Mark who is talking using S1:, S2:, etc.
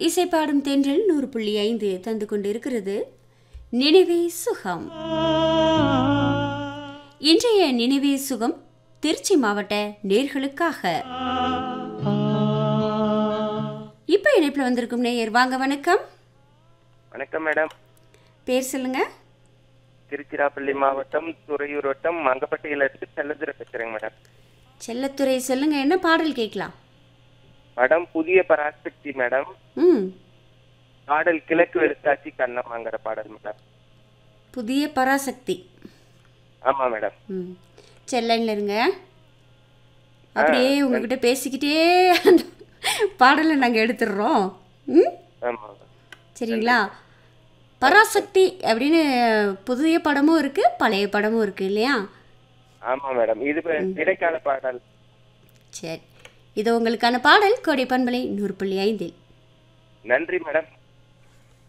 S1: இசைப்பாடும் தென்றல் நூறு புள்ளி ஐந்து தந்து கொண்டிருக்கிறது நினைவே சுகம் இன்றைய நினைவே சுகம் திருச்சி மாவட்ட நேர்களுக்காக இப்ப இணைப்புல வந்திருக்கும் நேயர் வாங்க வணக்கம்
S2: வணக்கம் மேடம்
S1: பேர் சொல்லுங்க
S2: திருச்சிராப்பள்ளி மாவட்டம் துறையூர் வட்டம் மங்கப்பட்டியில இருந்து செல்லதுரை பேசுறேங்க மேடம்
S1: செல்லத்துறை சொல்லுங்க என்ன பாடல் கேட்கலாம்
S2: படம் புதிய பராசக்தி மேடம்
S1: ம்
S2: பாடல் கிழக்கு வெளுத்தாச்சி கண்ணம்மாங்கிற பாடல் மேடம்
S1: புதிய பராசக்தி
S2: ஆமா மேடம்
S1: ம் செல்லன்ல இருங்க அப்படியே உங்ககிட்ட பேசிக்கிட்டே அந்த பாடலை நாங்கள் எடுத்துடுறோம் ம்
S2: ஆமா
S1: சரிங்களா பராசக்தி அப்படின்னு புதிய படமும் இருக்கு பழைய படமும் இருக்கு இல்லையா
S2: ஆமா மேடம் இது ப- இடைக்கால பாடல்
S1: சரி இது உங்களுக்கான பாடல் கோடை பண்பலை நூறு புள்ளி ஐந்தில்
S2: நன்றி மேடம்